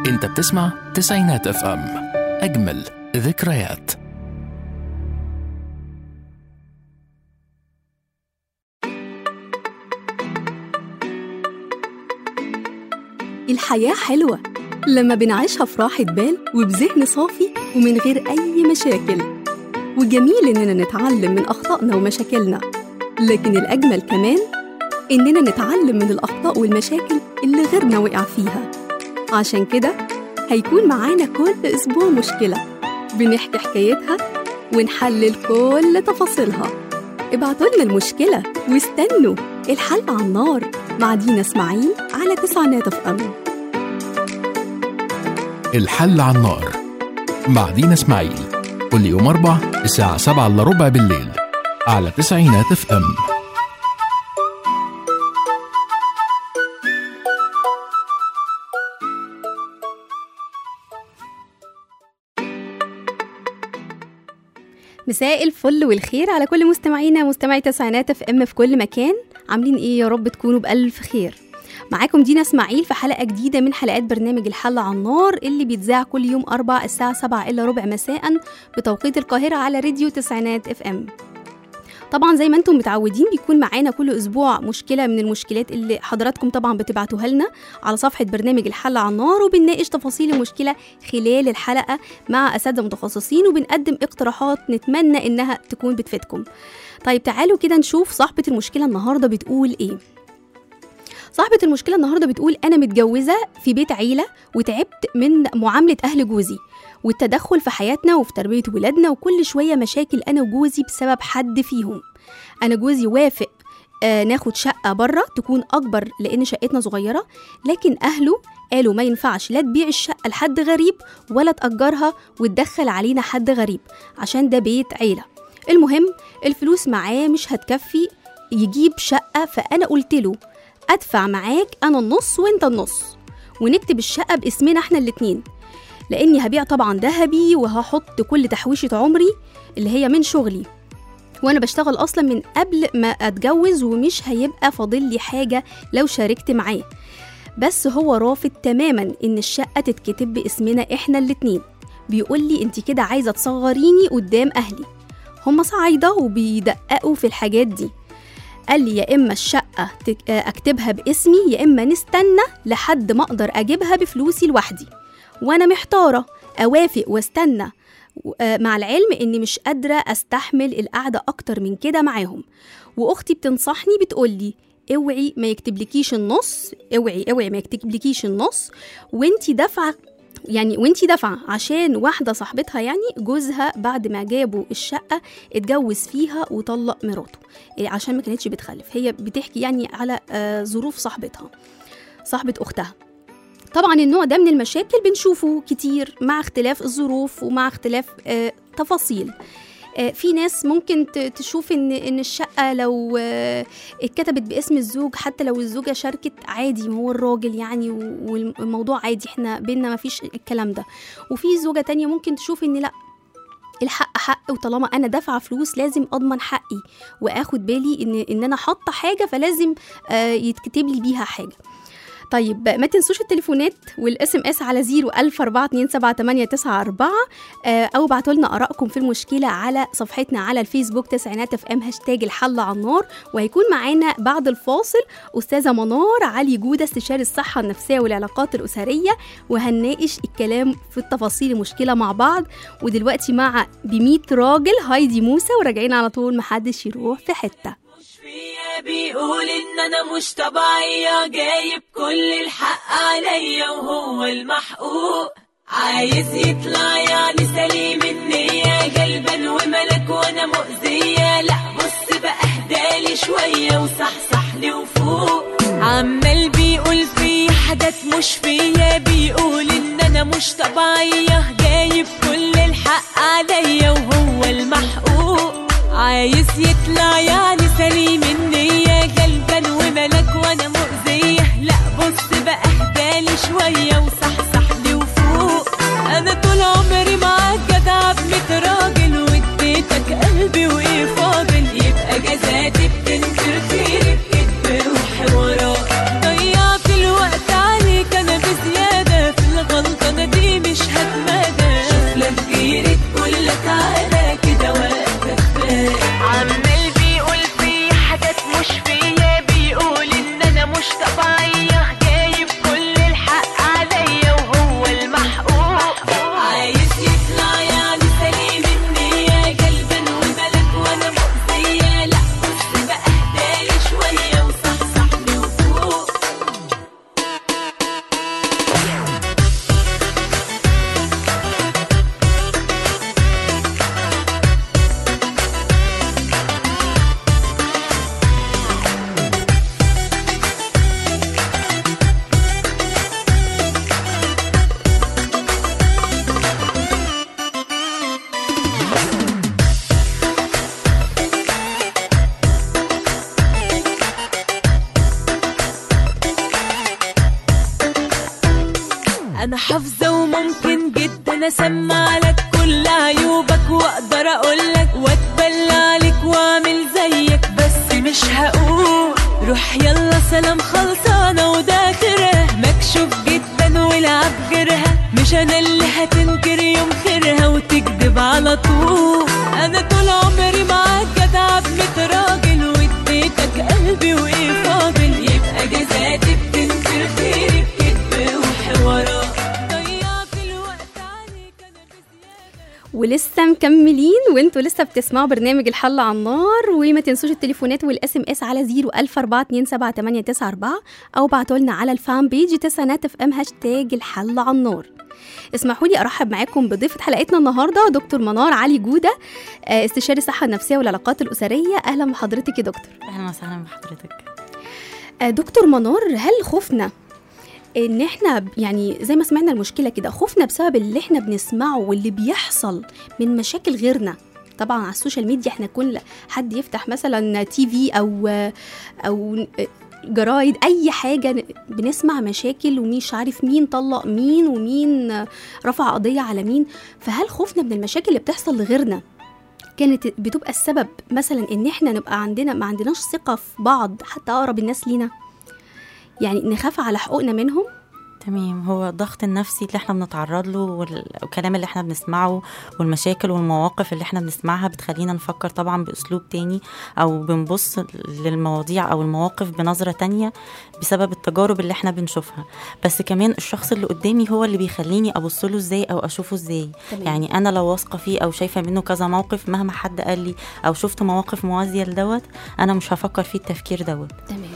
انت بتسمع تسعينات اف ام اجمل ذكريات الحياة حلوة لما بنعيشها في راحة بال وبذهن صافي ومن غير أي مشاكل وجميل إننا نتعلم من أخطائنا ومشاكلنا لكن الأجمل كمان إننا نتعلم من الأخطاء والمشاكل اللي غيرنا وقع فيها عشان كده هيكون معانا كل أسبوع مشكلة بنحكي حكايتها ونحلل كل تفاصيلها ابعتوا لنا المشكلة واستنوا الحل على النار مع دينا اسماعيل على تسعينات اف ام الحل على النار مع دينا اسماعيل كل يوم أربع الساعة سبعة إلا ربع بالليل على تسعينات اف ام مساء الفل والخير على كل مستمعينا مستمعي تسعينات اف ام في كل مكان عاملين ايه يا رب تكونوا بألف خير معاكم دينا اسماعيل في حلقة جديدة من حلقات برنامج الحل على النار اللي بيتذاع كل يوم أربع الساعة سبعة إلا ربع مساء بتوقيت القاهرة على راديو تسعينات اف ام طبعا زي ما انتم متعودين بيكون معانا كل اسبوع مشكله من المشكلات اللي حضراتكم طبعا بتبعتوها لنا على صفحه برنامج الحل على النار وبنناقش تفاصيل المشكله خلال الحلقه مع اساتذه متخصصين وبنقدم اقتراحات نتمنى انها تكون بتفيدكم طيب تعالوا كده نشوف صاحبه المشكله النهارده بتقول ايه صاحبة المشكلة النهاردة بتقول أنا متجوزة في بيت عيلة وتعبت من معاملة أهل جوزي والتدخل في حياتنا وفي تربية ولادنا وكل شوية مشاكل أنا وجوزي بسبب حد فيهم أنا جوزي وافق آه ناخد شقة بره تكون أكبر لأن شقتنا صغيرة لكن أهله قالوا ما ينفعش لا تبيع الشقة لحد غريب ولا تأجرها وتدخل علينا حد غريب عشان ده بيت عيلة المهم الفلوس معاه مش هتكفي يجيب شقة فأنا قلت له أدفع معاك أنا النص وأنت النص ونكتب الشقة باسمنا احنا الاتنين لاني هبيع طبعا ذهبي وهحط كل تحويشة عمري اللي هي من شغلي وانا بشتغل اصلا من قبل ما اتجوز ومش هيبقى فاضل لي حاجة لو شاركت معاه بس هو رافض تماما ان الشقة تتكتب باسمنا احنا الاتنين بيقول لي انت كده عايزة تصغريني قدام اهلي هما صعايدة وبيدققوا في الحاجات دي قال لي يا اما الشقة تك- اكتبها باسمي يا اما نستنى لحد ما اقدر اجيبها بفلوسي لوحدي وانا محتاره اوافق واستنى و- آه، مع العلم اني مش قادره استحمل القعده اكتر من كده معاهم واختي بتنصحني بتقولي اوعي ما يكتبلكيش النص اوعي اوعي ما يكتبلكيش النص وانتي دافعه يعني وانتي دافعه عشان واحده صاحبتها يعني جوزها بعد ما جابوا الشقه اتجوز فيها وطلق مراته إيه، عشان ما كانتش بتخلف هي بتحكي يعني على آه، ظروف صاحبتها صاحبه اختها طبعا النوع ده من المشاكل بنشوفه كتير مع اختلاف الظروف ومع اختلاف آه، تفاصيل آه، في ناس ممكن ت- تشوف ان ان الشقه لو آه، اتكتبت باسم الزوج حتى لو الزوجه شاركت عادي ما هو الراجل يعني و- والموضوع عادي احنا بينا ما فيش الكلام ده وفي زوجه تانية ممكن تشوف ان لا الحق حق وطالما انا دافعه فلوس لازم اضمن حقي واخد بالي ان ان انا حاطه حاجه فلازم آه، يتكتب لي بيها حاجه طيب ما تنسوش التليفونات والاس ام اس على 010427894 آه، او ابعتوا لنا ارائكم في المشكله على صفحتنا على الفيسبوك تسعينات اف ام هاشتاج الحل على النار وهيكون معانا بعد الفاصل استاذه منار علي جوده استشاري الصحه النفسيه والعلاقات الاسريه وهنناقش الكلام في التفاصيل المشكله مع بعض ودلوقتي مع بميت راجل هايدي موسى وراجعين على طول محدش يروح في حته مش فيا بيقول ان انا مش طبيعية جايب كل الحق عليا وهو المحقوق عايز يطلع يعني سليم النية قلبا وملك وانا مؤذية لا بص بقى اهدالي شوية وصحصح لي وفوق عمال بيقول في حاجات مش فيا بيقول ان انا مش طبيعية جايب كل الحق عليا وهو المحقوق عايز يطلع يعني سليم النية غلبان وملك وانا مؤذية لا بص بقى اهدالي شوية وصحصح لي وفوق انا طول عمري معاك جدع بميت راجل واديتك قلبي وايه فاضل يبقى جزاتي بتنكر خيري بكدب روحي وراك ضيعت الوقت عليك انا بزيادة في الغلط انا حافظة وممكن جدا اسمع لك كل عيوبك واقدر اقولك واتبلى عليك واعمل زيك بس مش هقول روح يلا سلام خلصانة وده اخرها مكشوف جدا والعب غيرها مش انا اللي هتنكر يوم خيرها وتكذب على طول انا طول عمري معاك جدع بميت راجل واديتك قلبي وايه فاضل يبقى جزاتي بتنكر خيري بكذب وحوارات ضيعت الوقت عليك انا بزيادة ولسه مكملين وانتوا لسه بتسمعوا برنامج الحل على النار وما تنسوش التليفونات والاس ام اس على 014278994 او ابعتوا لنا على الفان بيج تسعينات اف ام هاشتاج الحل على النار اسمحوا لي ارحب معاكم بضيفه حلقتنا النهارده دكتور منار علي جوده آه، استشاري الصحه النفسيه والعلاقات الاسريه اهلا بحضرتك يا دكتور اهلا وسهلا بحضرتك آه، دكتور منار هل خوفنا ان احنا ب- يعني زي ما سمعنا المشكله كده خوفنا بسبب اللي احنا بنسمعه واللي بيحصل من مشاكل غيرنا طبعا على السوشيال ميديا احنا كل حد يفتح مثلا تي في او او جرايد اي حاجه ن- بنسمع مشاكل ومش عارف مين طلق مين ومين رفع قضيه على مين فهل خوفنا من المشاكل اللي بتحصل لغيرنا كانت بتبقى السبب مثلا ان احنا نبقى عندنا ما عندناش ثقه في بعض حتى اقرب الناس لينا يعني نخاف على حقوقنا منهم تمام هو الضغط النفسي اللي احنا بنتعرض له وال- والكلام اللي احنا بنسمعه والمشاكل والمواقف اللي احنا بنسمعها بتخلينا نفكر طبعا باسلوب تاني او بنبص للمواضيع او المواقف بنظرة تانية بسبب التجارب اللي احنا بنشوفها بس كمان الشخص اللي قدامي هو اللي بيخليني ابص له ازاي او اشوفه ازاي تمام. يعني انا لو واثقه فيه او شايفه منه كذا موقف مهما حد قال لي او شفت مواقف موازيه لدوت انا مش هفكر فيه التفكير دوت تمام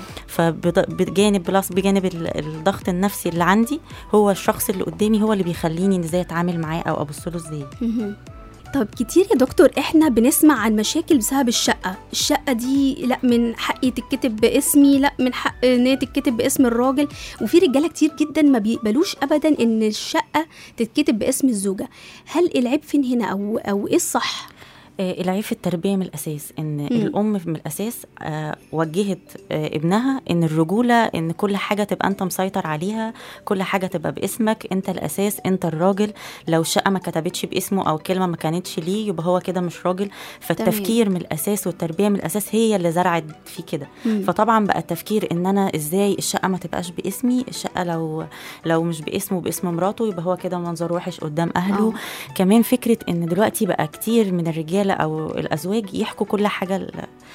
فبجانب بلس بجانب ال- الضغط النفسي اللي عندي هو الشخص اللي قدامي هو اللي بيخليني ازاي اتعامل معاه او ابص له ازاي مهم. طب كتير يا دكتور احنا بنسمع عن مشاكل بسبب الشقة الشقة دي لا من حقي تتكتب باسمي لا من حق ان هي تتكتب باسم الراجل وفي رجالة كتير جدا ما بيقبلوش ابدا ان الشقة تتكتب باسم الزوجة هل العيب فين هنا او او ايه الصح آه، العيب في التربيه من الاساس ان الام من الاساس آه، وجهت آه، ابنها ان الرجوله ان كل حاجه تبقى انت مسيطر عليها كل حاجه تبقى باسمك انت الاساس انت الراجل لو الشقه ما كتبتش باسمه او كلمه ما كانتش ليه يبقى هو كده مش راجل فالتفكير من الاساس والتربيه من الاساس هي اللي زرعت فيه كده مم. فطبعا بقى التفكير ان انا ازاي الشقه ما تبقاش باسمي الشقه لو لو مش باسمه باسم مراته يبقى هو كده منظر وحش قدام اهله آه. كمان فكره ان دلوقتي بقى كتير من الرجاله او الازواج يحكوا كل حاجه ل-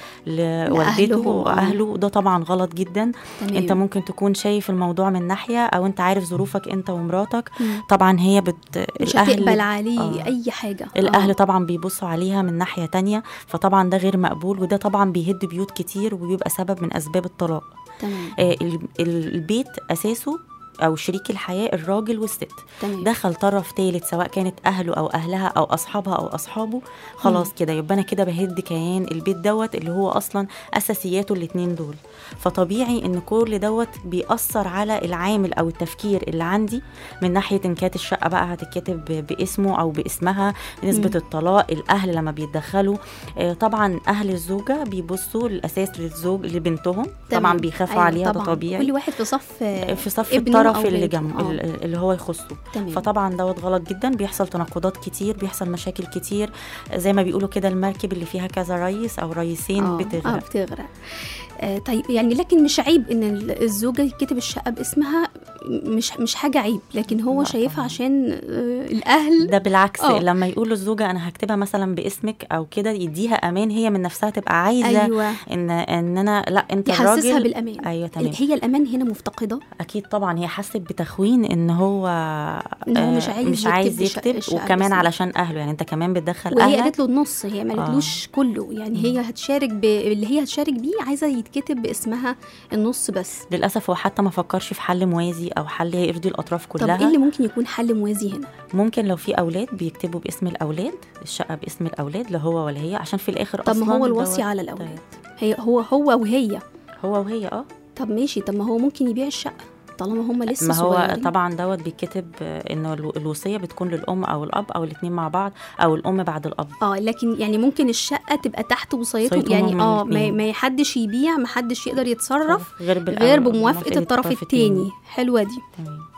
لوالدته لأهلهم، آه. واهله وده طبعا غلط جدا تمام انت ممكن تكون شايف الموضوع من ناحيه او انت عارف ظروفك انت ومراتك مم. طبعا هي بت مش الأهل- هتقبل عليه آه. اي حاجة الاهل آه. طبعا بيبصوا عليها من ناحيه تانية فطبعا ده غير مقبول وده طبعا بيهد بيوت كتير وبيبقى سبب من اسباب الطلاق تمام آه، ال- ال- البيت اساسه او شريك الحياه الراجل والست تمام دخل طرف ثالث سواء كانت اهله او اهلها او اصحابها او اصحابه خلاص كده يبقى انا كده بهد كيان البيت دوت اللي هو اصلا اساسياته الاتنين دول فطبيعي ان كل دوت بيأثر على العامل او التفكير اللي عندي من ناحيه ان كانت الشقه بقى هتتكتب ب- باسمه او باسمها نسبه مم. الطلاق الاهل لما بيتدخلوا آه، طبعا اهل الزوجه بيبصوا للاساس للزوج لبنتهم طبعا تمام. بيخافوا أيوة عليها ده طبعاً. طبيعي كل واحد في صف آه، في صف ابنه الطرف أو اللي بنته. جنبه آه. ال- اللي هو يخصه تمام فطبعا دوت غلط جدا بيحصل تناقضات كتير بيحصل مشاكل كتير زي ما بيقولوا كده المركب اللي فيها كذا ريس او ريسين آه، بتغرق اه بتغرق آه طيب يعني لكن مش عيب ان ال- الزوجه يكتب الشقه باسمها مش مش حاجه عيب لكن هو لا شايفها طبعاً. عشان آه الاهل ده بالعكس آه. لما يقولوا الزوجه انا هكتبها مثلا باسمك او كده يديها امان هي من نفسها تبقى عايزه ايوه ان ان انا لا انت يحسسها الراجل بالامان ايوه تمام هي الامان هنا مفتقده اكيد طبعا هي حست بتخوين ان هو إن هو آه، مش عايز مش يكتب عايز الش- يكتب الشقة وكمان باسمه. علشان اهله يعني انت كمان بتدخل وهي اهلك قالت له النص هي ما آه. قالتلوش كله يعني هي هتشارك ب... اللي هي هتشارك بيه عايزه يتكتب باسمها النص بس للاسف هو حتى ما فكرش في حل موازي او حل يرضي الاطراف طب كلها ايه اللي ممكن يكون حل موازي هنا ممكن لو في اولاد بيكتبوا باسم الاولاد الشقه باسم الاولاد لا هو ولا هي عشان في الاخر طب اصلا ما هو الوصي دوت- على الاولاد هي هو هو وهي هو وهي اه طب ماشي طب ما هو ممكن يبيع الشقه طالما هم لسه ما هو صغيرين. طبعا دوت بيتكتب آه، انه الو- الوصيه بتكون للام او الاب او الاثنين مع بعض او الام بعد الاب اه لكن يعني ممكن الشقه تبقى تحت وصيتهم وصيتهم يعني هم اه ما, الاتنين. ما حدش يبيع ما حدش يقدر يتصرف غير بالأ- غير بموافقه الطرف التاني حلوه دي تمام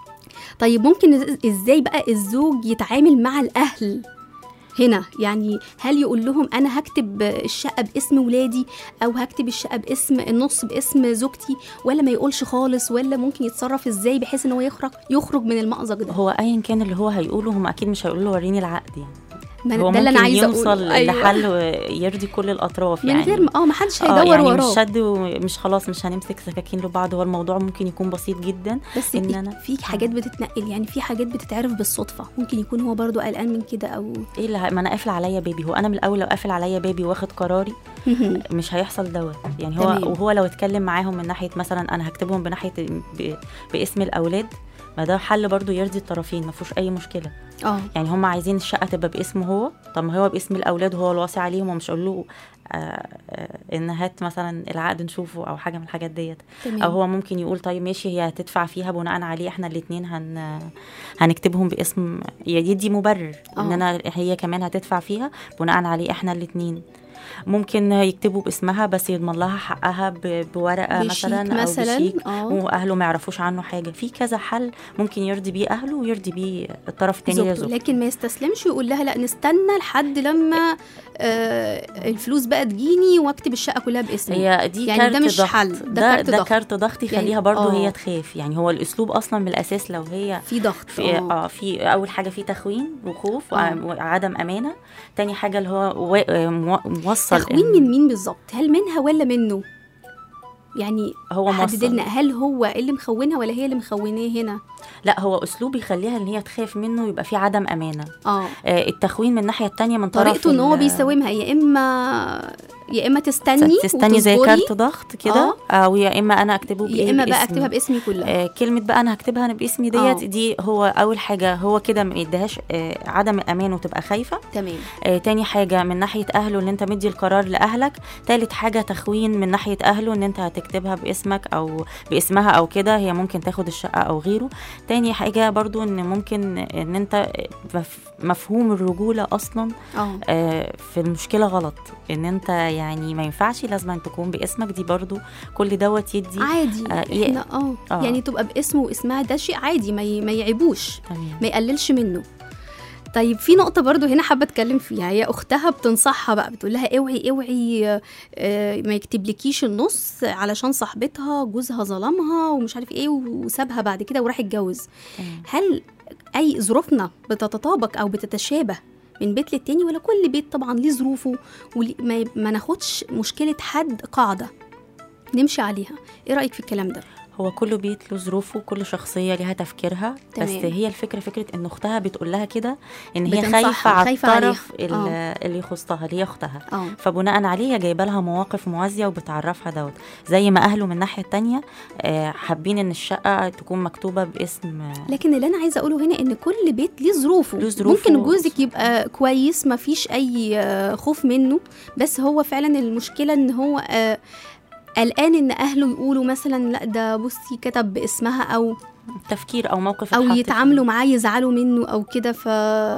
طيب ممكن إز- ازاي بقى الزوج يتعامل مع الاهل هنا يعني هل يقول لهم انا هكتب الشقه باسم ولادي او هكتب الشقه باسم النص باسم زوجتي ولا ما يقولش خالص ولا ممكن يتصرف ازاي بحيث ان هو يخرج يخرج من المأزق ده هو ايا كان اللي هو هيقوله هم اكيد مش هيقولوا له وريني العقد يعني ما هو ده اللي انا ممكن عايزه يوصل اقوله أيوة. لحل يرضي كل الاطراف من يعني غير ما اه ما حدش آه، هيدور يعني وراه مش شد ومش خلاص مش هنمسك سكاكين لبعض هو الموضوع ممكن يكون بسيط جدا بس إن في, أنا- في حاجات بتتنقل يعني في حاجات بتتعرف بالصدفه ممكن يكون هو برضو قلقان من كده او ايه اللي ه- ما انا قافل عليا بيبي هو انا من الاول لو قافل عليا بيبي واخد قراري مش هيحصل دوت يعني هو تمام. وهو لو اتكلم معاهم من ناحيه مثلا انا هكتبهم بناحيه ب... باسم الاولاد ما ده حل برضو يرضي الطرفين ما فيهوش اي مشكله اه يعني هم عايزين الشقه تبقى باسمه هو طب ما هو باسم الاولاد وهو الوصي عليهم ومش اقول له آه آه ان هات مثلا العقد نشوفه او حاجه من الحاجات ديت تمام او هو ممكن يقول طيب ماشي هي هتدفع فيها بناء عليه احنا الاثنين هن هنكتبهم باسم يدي مبرر ان آه. انا هي كمان هتدفع فيها بناء عليه احنا الاثنين ممكن يكتبوا باسمها بس يضمن لها حقها ب- بورقه بشيك مثلا او مثلاً، بشيك آه. واهله ما يعرفوش عنه حاجه في كذا حل ممكن يرضي بيه اهله ويرضي بيه الطرف الثاني زوجته لزوجته لكن ما يستسلمش ويقول لها لا نستنى لحد لما آه الفلوس بقى تجيني واكتب الشقه كلها باسمي هي دي يعني كارت ده مش ضغط. حل، ده ده كارت ده ضغط. كارت ضغط يخليها يعني- برضو آه. هي تخاف يعني هو الاسلوب اصلا من الاساس لو هي في ضغط في آه. اه في اول حاجه في تخوين وخوف آه. وعدم امانه تاني حاجه اللي هو و- آه، مو- موصل تخوين إن من مين بالظبط هل منها ولا منه يعني هو حدد موصل لنا هل هو اللي مخونها ولا هي اللي مخوناه هنا لا هو اسلوب يخليها ان هي تخاف منه يبقى في عدم امانه اه آه التخوين من الناحيه التانية من طرف طريقته ان هو ال- بيساومها يا اما يا اما تستني تستني زي وتصبري، كارت ضغط كده او يا اما انا اكتبه يا اما بقى باسمي. اكتبها باسمي كلها آه، كلمة بقى أنا هكتبها أنا باسمي ديت آه. دي هو أول حاجة هو كده ما يديهاش آه، عدم الأمان وتبقى خايفة تمام آه، تاني حاجة من ناحية أهله إن أنت مدي القرار لأهلك تالت حاجة تخوين من ناحية أهله إن أنت هتكتبها باسمك أو باسمها أو كده هي ممكن تاخد الشقة أو غيره تاني حاجة برضو إن ممكن إن أنت مف- مفهوم الرجولة أصلا اه آه، في المشكلة غلط إن أنت يعني ما ينفعش لازم أن تكون باسمك دي برضو كل دوت يدي عادي آه، ي- احنا اه آه. يعني تبقى باسمه واسمها ده شيء عادي ما ي- ما يعيبوش تمام ما يقللش منه طيب في نقطة برضو هنا حابة اتكلم فيها هي اختها بتنصحها بقى بتقول لها اوعي اوعي آه، ما يكتبلكيش النص علشان صاحبتها جوزها ظلمها ومش عارف ايه وسابها بعد كده وراح يتجوز تمام. هل اي ظروفنا بتتطابق او بتتشابه من بيت للتاني ولا كل بيت طبعا ليه ظروفه وما ما ناخدش مشكلة حد قاعدة نمشي عليها ايه رأيك في الكلام ده هو كل بيت له ظروفه كل شخصيه ليها تفكيرها بس تمام. هي الفكره فكره ان اختها بتقول لها كده ان هي بتنصحها، خايفه على خايفة عليها. الطرف ال- اللي يخصها اللي هي اختها اه فبناء عليه هي جايبه لها مواقف موازيه وبتعرفها دوت زي ما اهله من الناحيه التانية آه، حابين ان الشقه تكون مكتوبه باسم آه، لكن اللي انا عايزه اقوله هنا ان كل بيت ليه ظروفه له ظروفه. ممكن جوزك يبقى كويس ما فيش اي آه، خوف منه بس هو فعلا المشكله ان هو آه، قلقان ان اهله يقولوا مثلا لا ده بصي كتب باسمها او تفكير او موقف او اتحط فيه. يتعاملوا معاه يزعلوا منه او كده ف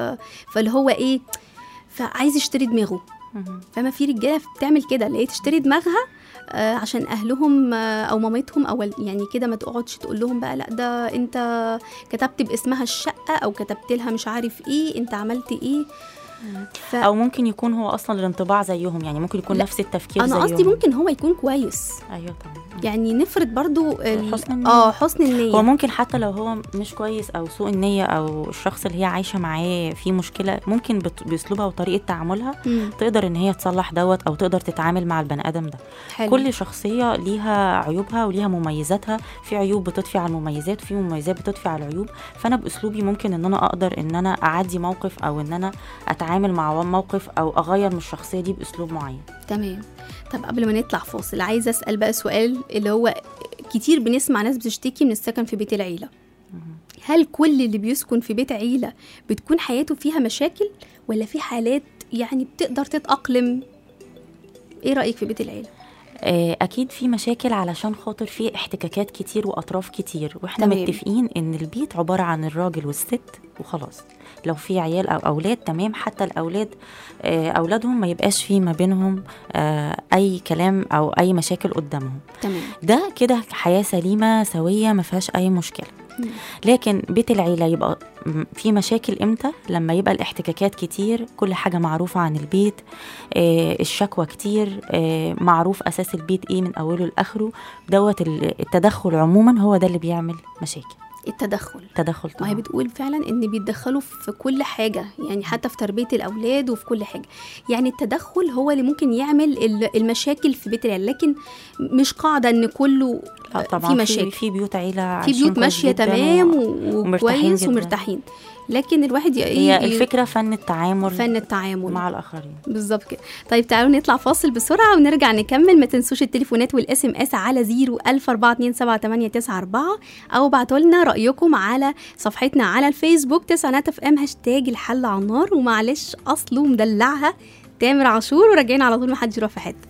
فاللي هو ايه فعايز يشتري دماغه مهم. فما في رجاله بتعمل كده اللي هي تشتري دماغها آه، عشان اهلهم آه، او مامتهم او ال- يعني كده ما تقعدش تقول لهم بقى لا ده انت كتبت باسمها الشقه او كتبت لها مش عارف ايه انت عملت ايه ف... او ممكن يكون هو اصلا الانطباع زيهم يعني ممكن يكون لا، نفس التفكير انا زيهم قصدي ممكن هو يكون كويس ايوه طبعا يعني نفرض برضو ال- حسن النية. اه حسن النيه هو ممكن حتى لو هو مش كويس او سوء النيه او الشخص اللي هي عايشه معاه في مشكله ممكن بت- باسلوبها وطريقه تعاملها مم، تقدر ان هي تصلح دوت او تقدر تتعامل مع البني ادم ده حلو. كل شخصيه ليها عيوبها وليها مميزاتها في عيوب بتضفي على المميزات وفي مميزات بتضفي على العيوب فانا باسلوبي ممكن ان انا اقدر ان انا اعدي موقف او ان انا اتعامل مع موقف او اغير من الشخصيه دي باسلوب معين تمام طب قبل ما نطلع فاصل عايزه اسال بقى سؤال اللي هو كتير بنسمع ناس بتشتكي من السكن في بيت العيله هل كل اللي بيسكن في بيت عيله بتكون حياته فيها مشاكل ولا في حالات يعني بتقدر تتاقلم ايه رايك في بيت العيله آه، اكيد في مشاكل علشان خاطر في احتكاكات كتير واطراف كتير واحنا تمام. متفقين ان البيت عباره عن الراجل والست وخلاص لو في عيال او اولاد تمام حتى الاولاد آه، اولادهم ما يبقاش في ما بينهم آه، اي كلام او اي مشاكل قدامهم تمام ده كده حياه سليمه سويه ما فيهاش اي مشكله لكن بيت العيله يبقى م- في مشاكل امتى لما يبقى الاحتكاكات كتير كل حاجه معروفه عن البيت آه الشكوى كتير آه معروف اساس البيت ايه من اوله لاخره دوت ال- التدخل عموما هو ده اللي بيعمل مشاكل التدخل تدخل ما هي طبعا بتقول فعلا ان بيتدخلوا في كل حاجه يعني حتى في تربيه الاولاد وفي كل حاجه يعني التدخل هو اللي ممكن يعمل ال- المشاكل في بيت العيال لكن مش قاعده ان كله لا طبعا في في, مشاكل في بيوت عيله في عايشين بيوت كويس ماشيه جداً تمام و... و- ومرتاحين وكويس جداً. ومرتاحين لكن الواحد ي- هي ي- الفكره فن التعامل فن التعامل مع الاخرين بالظبط كده طيب تعالوا نطلع فاصل بسرعه ونرجع نكمل ما تنسوش التليفونات والاس ام اس على 014278994 او ابعتوا لنا رايكم على صفحتنا على الفيسبوك تسعينات اف ام هاشتاج الحل على النار ومعلش اصله مدلعها تامر عاشور وراجعين على طول ما حدش يروح في حته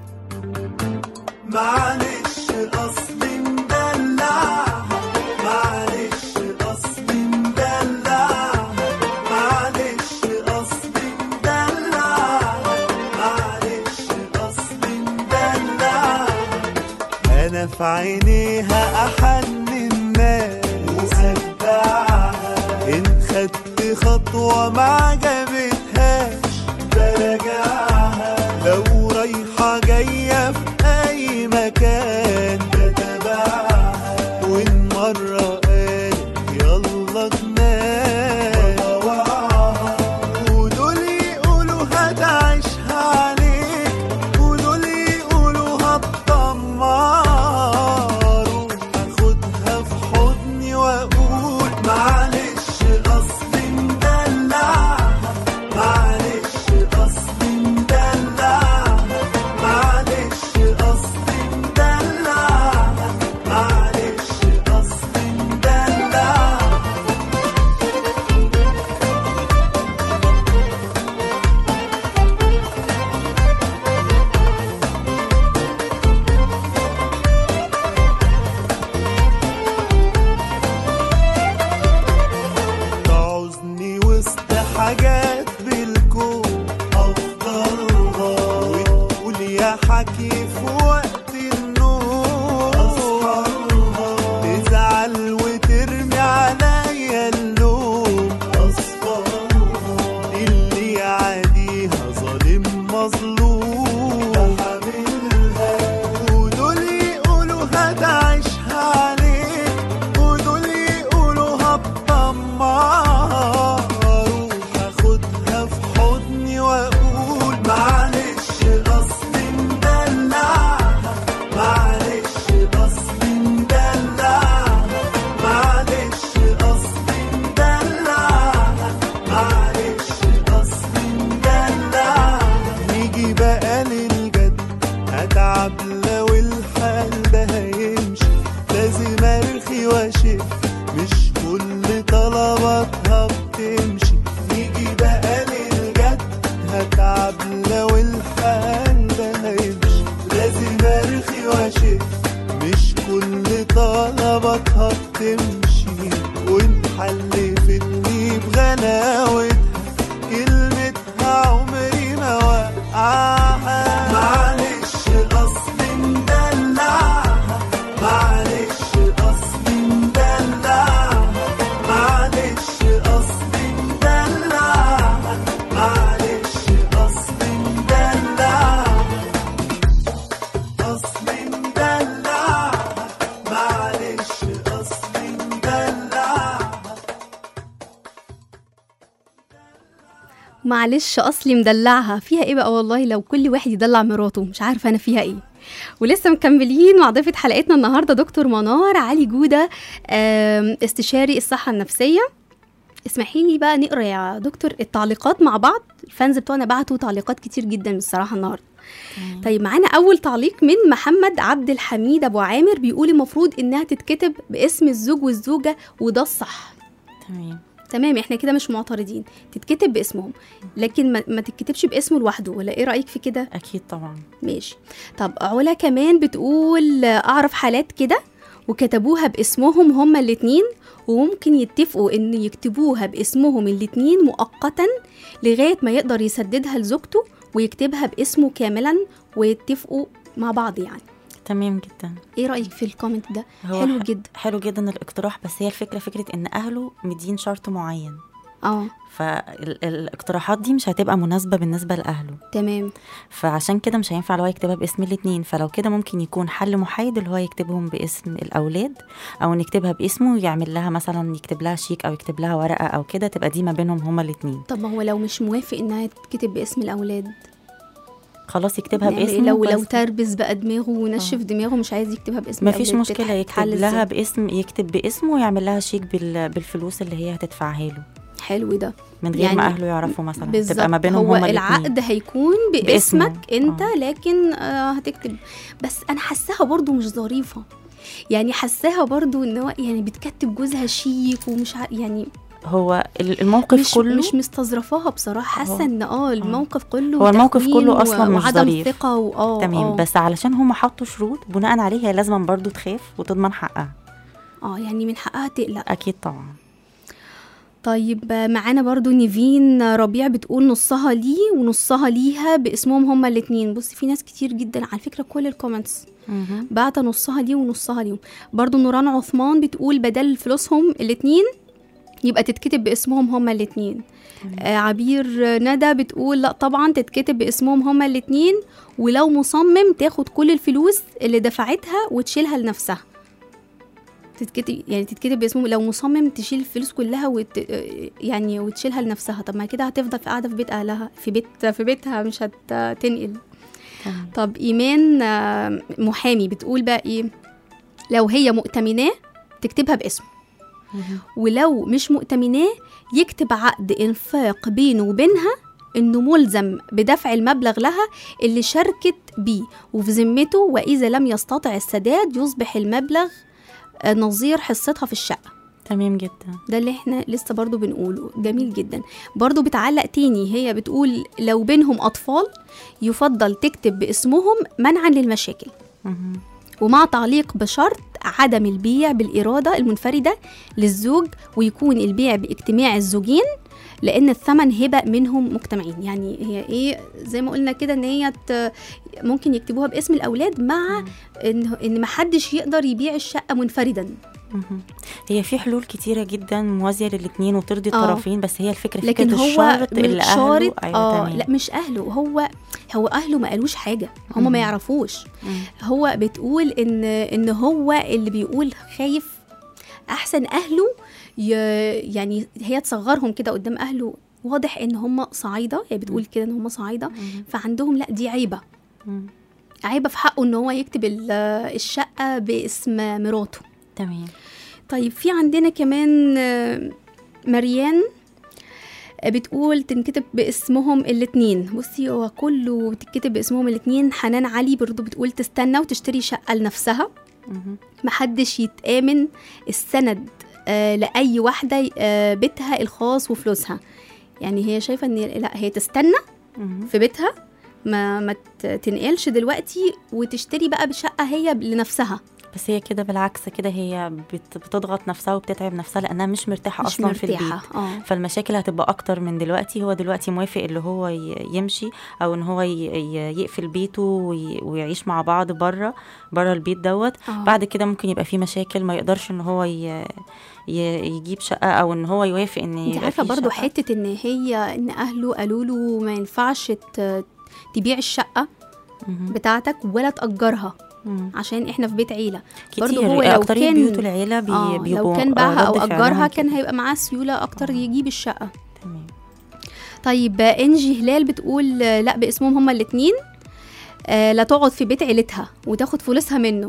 معلش قصدي مدلعها معلش قصدي مدلعها معلش قصدي مدلعها معلش قصدي مدلعها انا في عينيها احن الناس وأجدعها ان خدت خطوه ما عجبتهاش براجعها لو رايحه جايه في اي مكان بتابعها وان مره قالت يلا ننام ودول يقولوا هتعيشها عليك ودول يقولوا هتدمر اخدها في حضني واقول معلش قصدي مدلعها معلش قصدي مدلعها معلش قصدي مدلعها معلش قصدي مدلعها تعوزني وسط حاجات بالكون افضلها وتقول يا حكي في وقت النوم اصفرها تزعل وترمي عليا اللوم اصفرها اللي يعاديها ظالم مظلوم حاملها ودول يقولوا هتعيشها عليك ودول يقولوا هتدمر اروح اخدها في حضني واقول معلش قصدي مدلعها معلش قصدي مدلعها معلش قصدي مدلعها معلش قصدي مدلعها نيجي بقى للجد هتعب لو الحال ده هيمشي لازم ارخي واشف مش كل طلباتها بتمشي نيجي بقى للجد هتعب لو الحال ده هيمشي لازم ارخي واشف مش كل طلباتها بتمشي وان حلفتني بغلاوتها كلمتها عمري ما وقعها معلش قصدي مدلعها معلش قصدي مدلعها معلش قصدي مدلعها معلش قصدي مدلعها قصدي مدلعها معلش قصدي مدلعها معلش اصلي مدلعها فيها ايه بقى والله لو كل واحد يدلع مراته مش عارفه انا فيها ايه ولسه مكملين مع ضيفه حلقتنا النهارده دكتور منار علي جوده آم، استشاري الصحه النفسيه اسمحي لي بقى نقرا يا دكتور التعليقات مع بعض الفانز بتوعنا بعتوا تعليقات كتير جدا بصراحه النهارده طيب معانا اول تعليق من محمد عبد الحميد ابو عامر بيقول المفروض انها تتكتب باسم الزوج والزوجه وده الصح تمام تمام احنا كده مش معترضين تتكتب باسمهم لكن ما, ما تتكتبش باسمه لوحده ولا ايه رايك في كده اكيد طبعا ماشي طب علا كمان بتقول آه، اعرف حالات كده وكتبوها باسمهم هما الاتنين وممكن يتفقوا ان يكتبوها باسمهم الاتنين مؤقتا لغايه ما يقدر يسددها لزوجته ويكتبها باسمه كاملا ويتفقوا مع بعض يعني تمام جدا ايه رايك في الكومنت ده هو حلو ح- جدا حلو جدا الاقتراح بس هي الفكره فكره ان اهله مدين شرط معين اه فالاقتراحات دي مش هتبقى مناسبه بالنسبه لاهله تمام فعشان كده مش هينفع اللي هو يكتبها باسم الاتنين فلو كده ممكن يكون حل محايد اللي هو يكتبهم باسم الاولاد او نكتبها باسمه ويعمل لها مثلا يكتب لها شيك او يكتب لها ورقه او كده تبقى دي ما بينهم هما الاتنين طب ما هو لو مش موافق انها تتكتب باسم الاولاد خلاص يكتبها يعني باسمه لو لو بس تربس بقى دماغه ونشف دماغه مش عايز يكتبها باسم ما فيش الأولاد، مشكله تتح- يكتب تتحل لها إزاي؟ باسم يكتب باسمه ويعمل لها شيك بال... بالفلوس اللي هي هتدفعها له حلو ده من غير يعني ما اهله يعرفوا مثلا بالظبط تبقى ما بينهم هو هما العقد الاتنين. هيكون باسمه. باسمك انت آه. لكن آه هتكتب بس انا حاساها برضو مش ظريفه يعني حاساها برضو ان هو يعني بتكتب جوزها شيك ومش ع... يعني هو ال- الموقف مش كله مش مستظرفاها بصراحه هو- حاسه ان اه الموقف كله هو الموقف تخمين كله و- أصلاً مش وعدم ظريف. ثقه واه تمام آه. بس علشان هم حطوا شروط بناء عليه هي لازم برضو تخاف وتضمن حقها اه يعني من حقها تقلق اكيد طبعا طيب آه، معانا برضو نيفين ربيع بتقول نصها لي ونصها ليها باسمهم هما الاتنين بصي في ناس كتير جدا على فكرة كل الكومنتس مهم. بعت نصها لي ونصها ليهم برضو نوران عثمان بتقول بدل فلوسهم الاتنين يبقى تتكتب باسمهم هما الاتنين آه عبير ندى بتقول لا طبعا تتكتب باسمهم هما الاتنين ولو مصمم تاخد كل الفلوس اللي دفعتها وتشيلها لنفسها تتكتب يعني تتكتب باسمهم لو مصمم تشيل الفلوس كلها وت... يعني وتشيلها لنفسها طب ما كده هتفضل قاعده في بيت اهلها في بيت في بيتها مش هتنقل تمام. طب ايمان آه، محامي بتقول بقى ايه لو هي مؤتمناه تكتبها باسمه مهم. ولو مش مؤتمناه يكتب عقد انفاق بينه وبينها انه ملزم بدفع المبلغ لها اللي شاركت بيه وفي ذمته واذا لم يستطع السداد يصبح المبلغ آه، نظير حصتها في الشقه تمام جدا ده اللي احنا لسه برضو بنقوله جميل جدا برضو بتعلق تاني هي بتقول لو بينهم اطفال يفضل تكتب باسمهم منعا للمشاكل مهم. ومع تعليق بشرط عدم البيع بالإرادة المنفردة للزوج ويكون البيع باجتماع الزوجين لأن الثمن هبة منهم مجتمعين يعني هي إيه زي ما قلنا كده إن هي ت- ممكن يكتبوها باسم الأولاد مع إن إن محدش يقدر يبيع الشقة منفردا مهم. هي في حلول كتيرة جدا موازية للاتنين وترضي آه. الطرفين بس هي الفكرة لكن فكرة هو الشرط مش اللي شارط أهله أيوة اه تمام. لا مش اهله هو هو اهله ما قالوش حاجه هم مم. ما يعرفوش مم. هو بتقول ان ان هو اللي بيقول خايف احسن اهله ي يعني هي تصغرهم كده قدام اهله واضح ان هم صعايده هي بتقول كده ان هم صعايده مم. فعندهم لا دي عيبه مم. عيبه في حقه ان هو يكتب ال- الشقه باسم مراته تمام طيب في عندنا كمان آه، مريان آه، بتقول تنكتب باسمهم الاتنين بصي هو كله بتتكتب باسمهم الاتنين حنان علي برضو بتقول تستنى وتشتري شقة لنفسها مهم. محدش يتآمن السند آه لأي واحدة آه بيتها الخاص وفلوسها يعني هي شايفة ان لا هي تستنى مهم. في بيتها ما ما ت- تنقلش دلوقتي وتشتري بقى بشقة هي لنفسها بس هي كده بالعكس كده هي بت- بتضغط نفسها وبتتعب نفسها لأنها مش مرتاحة مش أصلا في البيت مرتاحة اه فالمشاكل هتبقى اكتر من دلوقتي هو دلوقتي موافق اللي هو ي- يمشي او ان هو ي- ي- يقفل بيته وي- ويعيش مع بعض بره بره البيت دوت آه. بعد كده ممكن يبقى في مشاكل ما يقدرش ان هو ي- ي- يجيب شقه او ان هو يوافق ان انت يبقى عارفه في برضو شقة. حته ان هي ان اهله قالوا له ما ينفعش ت- تبيع الشقه مهم. بتاعتك ولا تاجرها مم. عشان احنا في بيت عيله برضو كتير هو لو اكتريه كان- بيوت العيله بي آه بيبقوا لو كان آه، باعها او رد فعلهم اجرها كان كده. هيبقى معاه سيوله اكتر يجيب الشقه تمام طيب آه، انجي هلال بتقول آه، لا باسمهم هما الاتنين آه لا تقعد في بيت عيلتها وتاخد فلوسها منه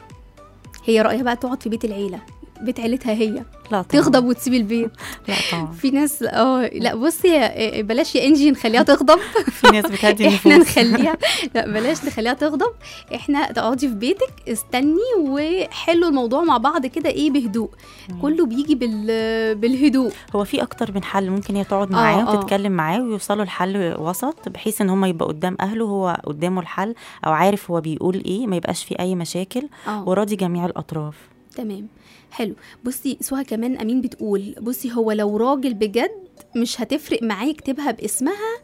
هي رايها بقى تقعد في بيت العيله بيت عيلتها هي لا طبعا تغضب وتسيب البيت لا طبعا في ناس اه لا بصي يا- بلاش يا انجي نخليها تغضب في ناس بتهدي احنا النفوس نخليها لا بلاش نخليها تغضب احنا تقعدي في بيتك استني وحلوا الموضوع مع بعض كده ايه بهدوء كله بيجي بال بالهدوء هو في اكتر من حل ممكن هي تقعد آه، معاه آه. وتتكلم معاه ويوصلوا لحل وسط بحيث ان هم يبقى قدام اهله هو قدامه الحل او عارف هو بيقول ايه ما يبقاش في اي مشاكل اه وراضي جميع الاطراف تمام حلو بصي سهى كمان امين بتقول بصي هو لو راجل بجد مش هتفرق معاه يكتبها باسمها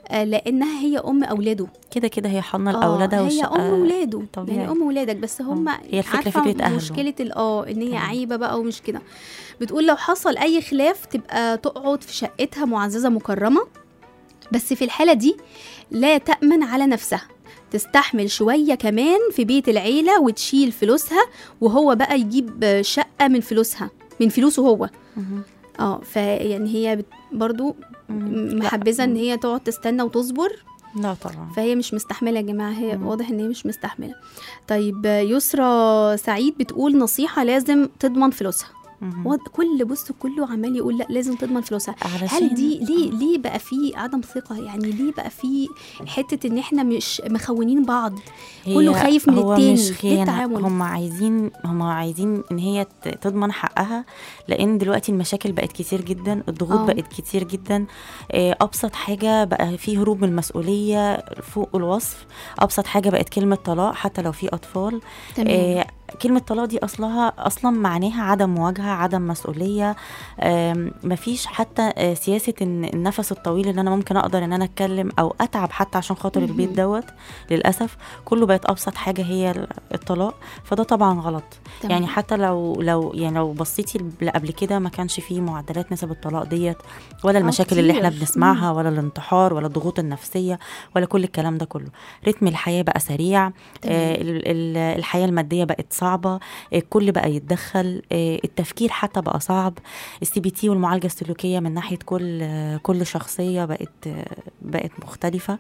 آه، لانها هي ام اولاده كده كده هي حاضنه آه، لاولادها هي والشقة ام اولاده طبيعي. يعني ام ولادك بس هم هي الفكرة عارفة فكرة أهله. مشكله ال- اه ان هي تمام. عيبه بقى ومش كده بتقول لو حصل اي خلاف تبقى تقعد في شقتها معززه مكرمه بس في الحاله دي لا تامن على نفسها تستحمل شويه كمان في بيت العيله وتشيل فلوسها وهو بقى يجيب شقه من فلوسها من فلوسه هو مهم. اه فيعني هي بت- برضو مم. محبذه ان هي تقعد تستنى وتصبر لا طبعا فهي مش مستحمله يا جماعه هي مم. واضح ان هي مش مستحمله طيب يسرى سعيد بتقول نصيحه لازم تضمن فلوسها مهم. واد- كل بص كله عمال يقول لا لازم تضمن فلوسها هل علشان دي ليه ليه بقى في عدم ثقه يعني ليه بقى في حته ان احنا مش مخونين بعض هي- كله خايف من هو التاني. مش ليه خيانة التعامل؟ هم عايزين هم عايزين ان هي ت- تضمن حقها لان دلوقتي المشاكل بقت كتير جدا الضغوط آه. بقت كتير جدا آه، ابسط حاجه بقى في هروب من المسؤوليه فوق الوصف ابسط حاجه بقت كلمه طلاق حتى لو في اطفال تمام آه، كلمة طلاق دي أصلها أصلا معناها عدم مواجهة عدم مسؤولية آم، مفيش حتى آه، سياسة إن النفس الطويل إن أنا ممكن أقدر إن أنا أتكلم أو أتعب حتى عشان خاطر مهم. البيت دوت للأسف كله بقت أبسط حاجة هي ال- الطلاق فده طبعا غلط تمام. يعني حتى لو لو يعني لو بصيتي ل- قبل كده ما كانش فيه معدلات نسب الطلاق ديت ولا آه، المشاكل اللي احنا كتير. بنسمعها ولا الانتحار ولا الضغوط النفسية ولا كل الكلام ده كله رتم الحياة بقى سريع تمام. آه، ال- ال- الحياة المادية بقت صعبة آه، الكل بقى يتدخل آه، التفكير حتى بقى صعب السي بي تي والمعالجة السلوكية من ناحية كل آه، كل شخصية بقت آه، بقت مختلفة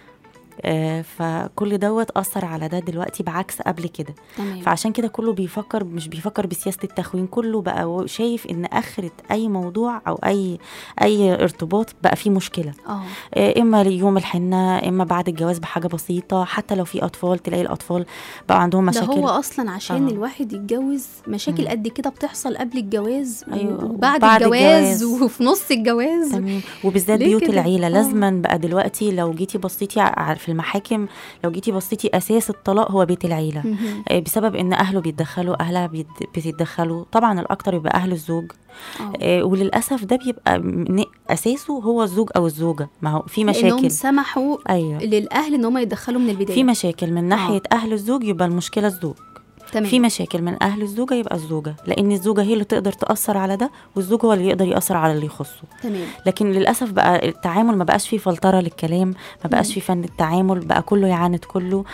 آه، فكل دوت أثر على ده دلوقتي بعكس قبل كده تمام فعشان كده كله بيفكر مش بيفكر بسياسة التخوين كله بقى و- شايف ان اخرة اي موضوع او اي اي ارتباط بقى فيه مشكلة اه آه، اما يوم الحنة اما بعد الجواز بحاجة بسيطة حتى لو في اطفال تلاقي الاطفال بقى عندهم ده مشاكل هو اصلا عشان آه. الواحد يتجوز مشاكل مم. قد كده بتحصل قبل الجواز و- أيوة، وبعد وبعد الجواز الجواز. وفي نص الجواز تمام وبالذات ليه بيوت كده؟ العيله آه. لازما بقى دلوقتي لو جيتي بصيتي ع- في المحاكم لو جيتي بصيتي اساس الطلاق هو بيت العيله مهم. آه، بسبب ان اهله بيتدخلوا اهلها بيت- بتتدخلوا طبعا الاكتر يبقى اهل الزوج آه. آه، وللاسف ده بيبقى من- اساسه هو الزوج او الزوجه ما هو في لانهم مشاكل سمحوا ايوه للاهل ان هم يتدخلوا من البدايه في مشاكل من ناحيه اهل الزوج يبقى المشكله الزوج تمام في مشاكل من اهل الزوجه يبقى الزوجه لان الزوجه هي اللي تقدر تاثر على ده والزوج هو اللي يقدر ياثر على اللي يخصه تمام لكن للاسف بقى التعامل ما بقاش فيه فلتره للكلام ما بقاش فيه فن التعامل بقى كله يعاند كله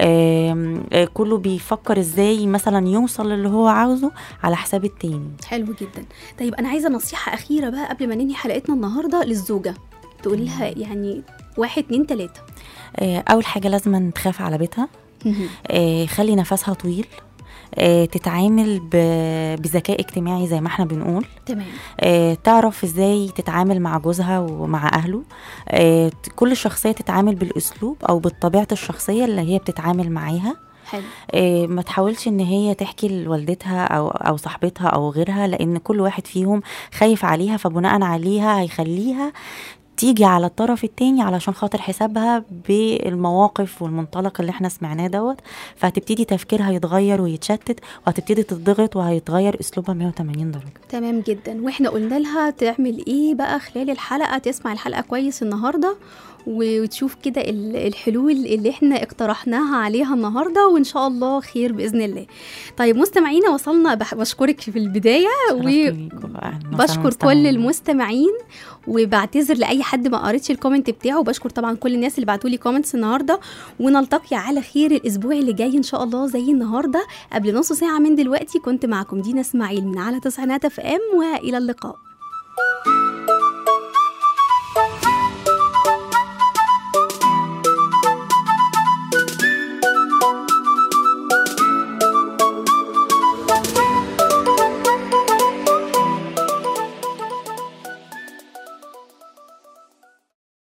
آم، آه، كله بيفكر ازاي مثلا يوصل اللي هو عاوزه على حساب التاني حلو جدا طيب انا عايزه نصيحه اخيره بقى قبل ما ننهي حلقتنا النهارده للزوجه تقول لها يعني واحد اتنين تلاته آه، اول حاجه لازم تخاف على بيتها آه، خلي نفسها طويل آه، تتعامل ب- بذكاء اجتماعي زي ما احنا بنقول تمام آه، تعرف ازاي تتعامل مع جوزها ومع اهله آه، ت- كل شخصيه تتعامل بالاسلوب او بالطبيعه الشخصيه اللي هي بتتعامل معاها حلو آه، ما تحاولش ان هي تحكي لوالدتها او او صاحبتها او غيرها لان كل واحد فيهم خايف عليها فبناء عليها هيخليها تيجي على الطرف التاني علشان خاطر حسابها بالمواقف والمنطلق اللي احنا سمعناه دوت فهتبتدي تفكيرها يتغير ويتشتت وهتبتدي تضغط وهيتغير اسلوبها 180 درجه تمام جدا واحنا قلنا لها تعمل ايه بقى خلال الحلقه تسمع الحلقه كويس النهارده وتشوف كده ال- الحلول اللي احنا اقترحناها عليها النهارده وان شاء الله خير باذن الله طيب مستمعينا وصلنا بح- بشكرك في البدايه شرفت بيكم. أهلاً وسهلاً بشكر كل مستمعين. المستمعين وبعتذر لاي حد ما قريتش الكومنت بتاعه وبشكر طبعا كل الناس اللي بعتوا لي كومنتس النهارده ونلتقي على خير الاسبوع اللي جاي ان شاء الله زي النهارده قبل نص ساعه من دلوقتي كنت معكم دينا اسماعيل من على تسعينات اف ام والى اللقاء